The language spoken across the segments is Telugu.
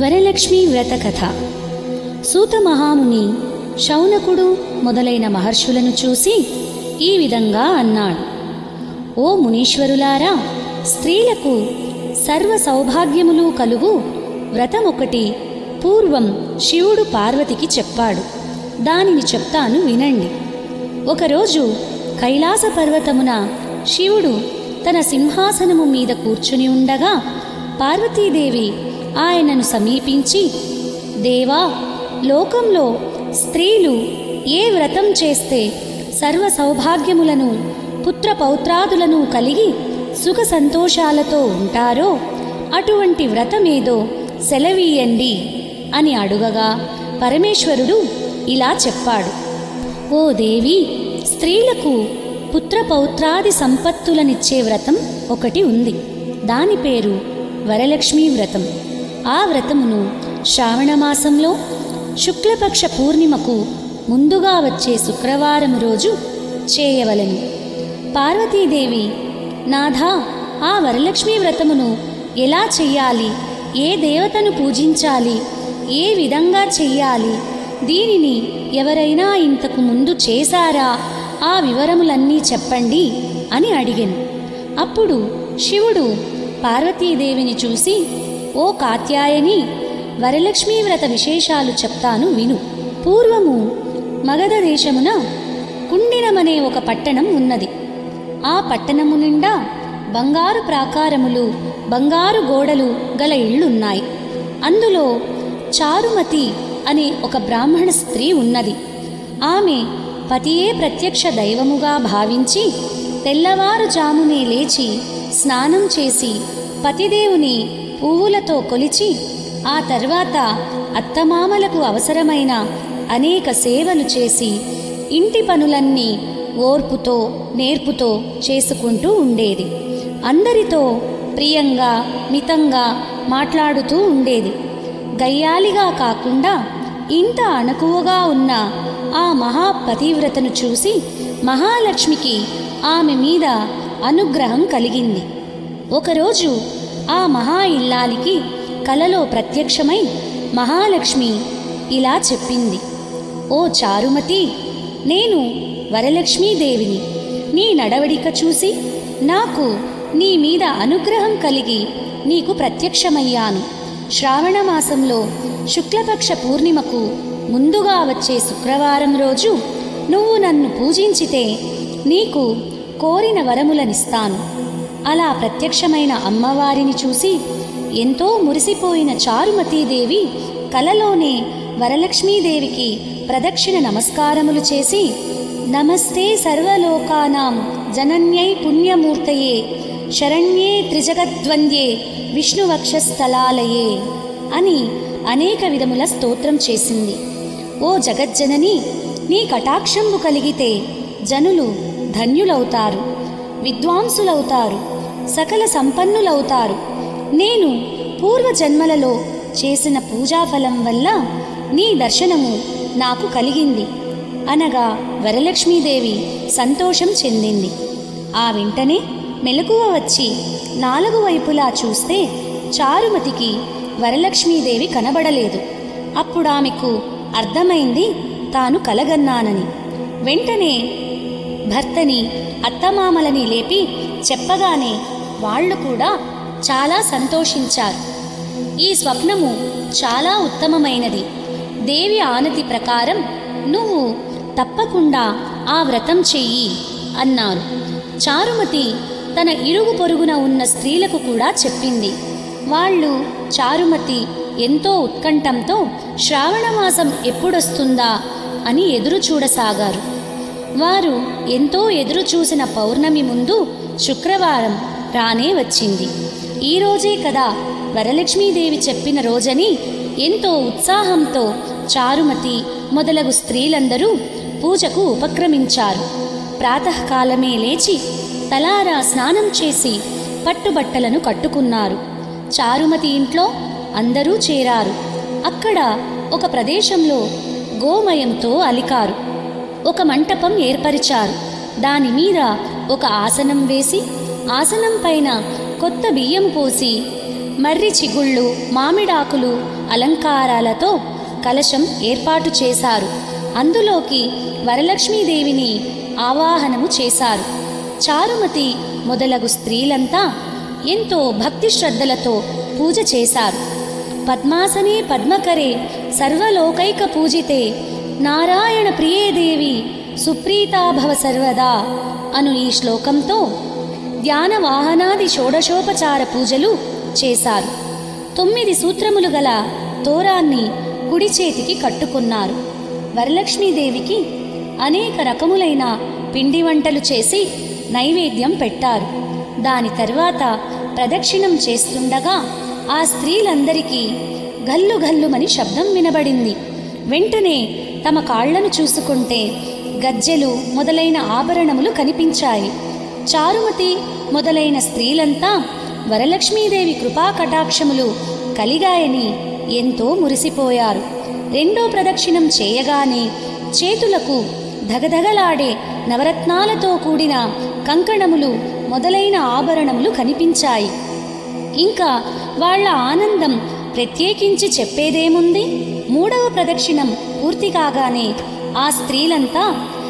వరలక్ష్మి వ్రత కథ సూత మహాముని శౌనకుడు మొదలైన మహర్షులను చూసి ఈ విధంగా అన్నాడు ఓ మునీశ్వరులారా స్త్రీలకు సర్వ సౌభాగ్యములు కలుగు వ్రతమొకటి పూర్వం శివుడు పార్వతికి చెప్పాడు దానిని చెప్తాను వినండి ఒకరోజు కైలాస పర్వతమున శివుడు తన సింహాసనము మీద కూర్చుని ఉండగా పార్వతీదేవి ఆయనను సమీపించి దేవా లోకంలో స్త్రీలు ఏ వ్రతం చేస్తే సర్వ సౌభాగ్యములను పుత్ర పౌత్రాదులను కలిగి సుఖ సంతోషాలతో ఉంటారో అటువంటి వ్రతమేదో సెలవీయండి అని అడుగగా పరమేశ్వరుడు ఇలా చెప్పాడు ఓ దేవి స్త్రీలకు పుత్ర పౌత్రాది సంపత్తులనిచ్చే వ్రతం ఒకటి ఉంది దాని పేరు వరలక్ష్మీ వ్రతం ఆ వ్రతమును శ్రావణ మాసంలో శుక్లపక్ష పూర్ణిమకు ముందుగా వచ్చే శుక్రవారం రోజు చేయవలెను పార్వతీదేవి నాథా ఆ వరలక్ష్మీ వ్రతమును ఎలా చెయ్యాలి ఏ దేవతను పూజించాలి ఏ విధంగా చెయ్యాలి దీనిని ఎవరైనా ఇంతకు ముందు చేశారా ఆ వివరములన్నీ చెప్పండి అని అడిగాను అప్పుడు శివుడు పార్వతీదేవిని చూసి ఓ కాత్యాయని వరలక్ష్మీ వ్రత విశేషాలు చెప్తాను విను పూర్వము మగధ దేశమున కుండినమనే ఒక పట్టణం ఉన్నది ఆ పట్టణము నిండా బంగారు ప్రాకారములు బంగారు గోడలు గల ఇళ్ళున్నాయి అందులో చారుమతి అనే ఒక బ్రాహ్మణ స్త్రీ ఉన్నది ఆమె పతియే ప్రత్యక్ష దైవముగా భావించి తెల్లవారుజామునే లేచి స్నానం చేసి పతిదేవుని పువ్వులతో కొలిచి ఆ తర్వాత అత్తమామలకు అవసరమైన అనేక సేవలు చేసి ఇంటి పనులన్నీ ఓర్పుతో నేర్పుతో చేసుకుంటూ ఉండేది అందరితో ప్రియంగా మితంగా మాట్లాడుతూ ఉండేది గయ్యాలిగా కాకుండా ఇంత అణకువగా ఉన్న ఆ మహాపతివ్రతను చూసి మహాలక్ష్మికి ఆమె మీద అనుగ్రహం కలిగింది ఒకరోజు ఆ మహా ఇల్లాలికి కలలో ప్రత్యక్షమై మహాలక్ష్మి ఇలా చెప్పింది ఓ చారుమతి నేను వరలక్ష్మీదేవిని నీ నడవడిక చూసి నాకు నీ మీద అనుగ్రహం కలిగి నీకు ప్రత్యక్షమయ్యాను శ్రావణ మాసంలో శుక్లపక్ష పూర్ణిమకు ముందుగా వచ్చే శుక్రవారం రోజు నువ్వు నన్ను పూజించితే నీకు కోరిన వరములనిస్తాను అలా ప్రత్యక్షమైన అమ్మవారిని చూసి ఎంతో మురిసిపోయిన చారుమతీదేవి కలలోనే వరలక్ష్మీదేవికి ప్రదక్షిణ నమస్కారములు చేసి నమస్తే సర్వలోకానాం జనన్యై పుణ్యమూర్తయే శరణ్యే త్రిజగద్వంద్యే విష్ణువక్షస్థలాలయే అని అనేక విధముల స్తోత్రం చేసింది ఓ జగజ్జనని నీ కటాక్షంబు కలిగితే జనులు ధన్యులవుతారు విద్వాంసులవుతారు సకల సంపన్నులవుతారు నేను పూర్వజన్మలలో చేసిన పూజాఫలం వల్ల నీ దర్శనము నాకు కలిగింది అనగా వరలక్ష్మీదేవి సంతోషం చెందింది ఆ వెంటనే మెలకువ వచ్చి నాలుగు వైపులా చూస్తే చారుమతికి వరలక్ష్మీదేవి కనబడలేదు అప్పుడు ఆమెకు అర్థమైంది తాను కలగన్నానని వెంటనే భర్తని అత్తమామలని లేపి చెప్పగానే వాళ్ళు కూడా చాలా సంతోషించారు ఈ స్వప్నము చాలా ఉత్తమమైనది దేవి ఆనతి ప్రకారం నువ్వు తప్పకుండా ఆ వ్రతం చెయ్యి అన్నారు చారుమతి తన ఇరుగు పొరుగున ఉన్న స్త్రీలకు కూడా చెప్పింది వాళ్ళు చారుమతి ఎంతో ఉత్కంఠంతో శ్రావణమాసం ఎప్పుడొస్తుందా అని ఎదురు చూడసాగారు వారు ఎంతో ఎదురు చూసిన పౌర్ణమి ముందు శుక్రవారం రానే వచ్చింది ఈ రోజే కదా వరలక్ష్మీదేవి చెప్పిన రోజని ఎంతో ఉత్సాహంతో చారుమతి మొదలగు స్త్రీలందరూ పూజకు ఉపక్రమించారు ప్రాతకాలమే లేచి తలారా స్నానం చేసి పట్టుబట్టలను కట్టుకున్నారు చారుమతి ఇంట్లో అందరూ చేరారు అక్కడ ఒక ప్రదేశంలో గోమయంతో అలికారు ఒక మంటపం ఏర్పరిచారు దాని మీద ఒక ఆసనం వేసి ఆసనం పైన కొత్త బియ్యం పోసి మర్రి చిగుళ్ళు మామిడాకులు అలంకారాలతో కలశం ఏర్పాటు చేశారు అందులోకి వరలక్ష్మీదేవిని ఆవాహనము చేశారు చారుమతి మొదలగు స్త్రీలంతా ఎంతో భక్తి శ్రద్ధలతో పూజ చేశారు పద్మాసనే పద్మకరే సర్వలోకైక పూజితే నారాయణ ప్రియే దేవి సుప్రీతాభవ సర్వదా అను ఈ శ్లోకంతో ధ్యాన వాహనాది షోడశోపచార పూజలు చేశారు తొమ్మిది సూత్రములు గల తోరాన్ని కుడి చేతికి కట్టుకున్నారు వరలక్ష్మీదేవికి అనేక రకములైన పిండి వంటలు చేసి నైవేద్యం పెట్టారు దాని తర్వాత ప్రదక్షిణం చేస్తుండగా ఆ స్త్రీలందరికీ గల్లు గల్లుమని శబ్దం వినబడింది వెంటనే తమ కాళ్లను చూసుకుంటే గజ్జెలు మొదలైన ఆభరణములు కనిపించాయి చారుమతి మొదలైన స్త్రీలంతా వరలక్ష్మీదేవి కృపా కటాక్షములు కలిగాయని ఎంతో మురిసిపోయారు రెండో ప్రదక్షిణం చేయగానే చేతులకు ధగధగలాడే నవరత్నాలతో కూడిన కంకణములు మొదలైన ఆభరణములు కనిపించాయి ఇంకా వాళ్ళ ఆనందం ప్రత్యేకించి చెప్పేదేముంది మూడవ ప్రదక్షిణం పూర్తి కాగానే ఆ స్త్రీలంతా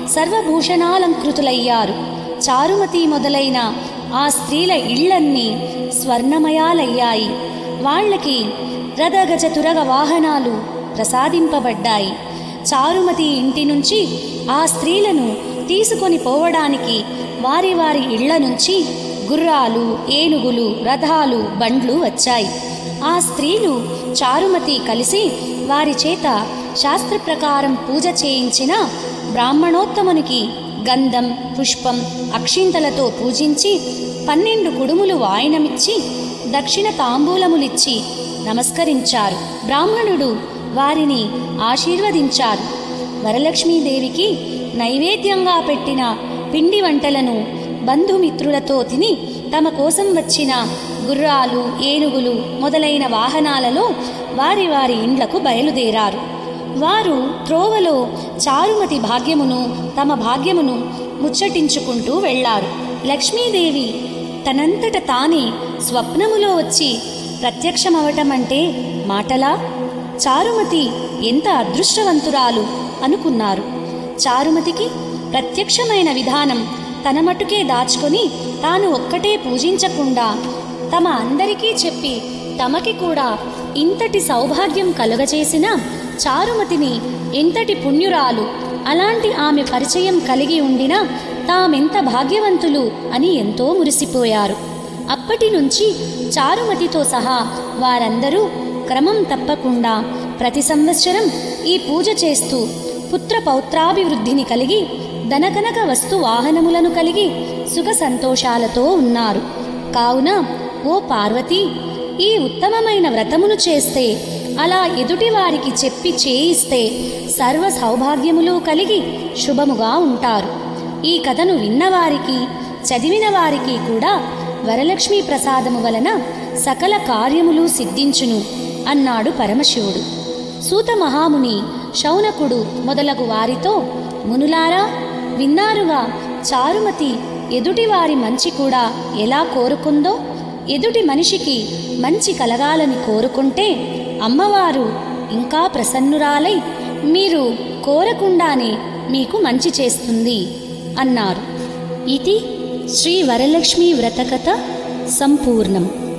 సర్వభూషణాలంకృతులయ్యారు చారుమతి మొదలైన ఆ స్త్రీల ఇళ్లన్నీ స్వర్ణమయాలయ్యాయి వాళ్ళకి రథగజ తురగ వాహనాలు ప్రసాదింపబడ్డాయి చారుమతి ఇంటి నుంచి ఆ స్త్రీలను తీసుకొని పోవడానికి వారి వారి ఇళ్ల నుంచి గుర్రాలు ఏనుగులు రథాలు బండ్లు వచ్చాయి ఆ స్త్రీలు చారుమతి కలిసి వారి చేత శాస్త్ర ప్రకారం పూజ చేయించిన బ్రాహ్మణోత్తమునికి గంధం పుష్పం అక్షింతలతో పూజించి పన్నెండు కుడుములు వాయనమిచ్చి దక్షిణ తాంబూలములిచ్చి నమస్కరించారు బ్రాహ్మణుడు వారిని ఆశీర్వదించారు వరలక్ష్మీదేవికి నైవేద్యంగా పెట్టిన పిండి వంటలను బంధుమిత్రులతో తిని తమ కోసం వచ్చిన గుర్రాలు ఏనుగులు మొదలైన వాహనాలలో వారి వారి ఇండ్లకు బయలుదేరారు వారు త్రోవలో చారుమతి భాగ్యమును తమ భాగ్యమును ముచ్చటించుకుంటూ వెళ్ళారు లక్ష్మీదేవి తనంతట తానే స్వప్నములో వచ్చి ప్రత్యక్షమవటం అంటే మాటలా చారుమతి ఎంత అదృష్టవంతురాలు అనుకున్నారు చారుమతికి ప్రత్యక్షమైన విధానం తన మటుకే దాచుకొని తాను ఒక్కటే పూజించకుండా తమ అందరికీ చెప్పి తమకి కూడా ఇంతటి సౌభాగ్యం కలుగజేసిన చారుమతిని ఎంతటి పుణ్యురాలు అలాంటి ఆమె పరిచయం కలిగి ఉండినా తామెంత భాగ్యవంతులు అని ఎంతో మురిసిపోయారు అప్పటి నుంచి చారుమతితో సహా వారందరూ క్రమం తప్పకుండా ప్రతి సంవత్సరం ఈ పూజ చేస్తూ పుత్ర పౌత్రాభివృద్ధిని కలిగి ధనకనక వస్తు వాహనములను కలిగి సుఖ సంతోషాలతో ఉన్నారు కావున ఓ పార్వతి ఈ ఉత్తమమైన వ్రతమును చేస్తే అలా ఎదుటి వారికి చెప్పి చేయిస్తే సర్వ సౌభాగ్యములు కలిగి శుభముగా ఉంటారు ఈ కథను విన్నవారికి చదివిన వారికి కూడా వరలక్ష్మీ ప్రసాదము వలన సకల కార్యములు సిద్ధించును అన్నాడు పరమశివుడు సూత మహాముని శౌనకుడు మొదలగు వారితో మునులారా విన్నారుగా చారుమతి ఎదుటివారి మంచి కూడా ఎలా కోరుకుందో ఎదుటి మనిషికి మంచి కలగాలని కోరుకుంటే అమ్మవారు ఇంకా ప్రసన్నురాలై మీరు కోరకుండానే మీకు మంచి చేస్తుంది అన్నారు ఇది శ్రీ వరలక్ష్మీ వ్రతకథ సంపూర్ణం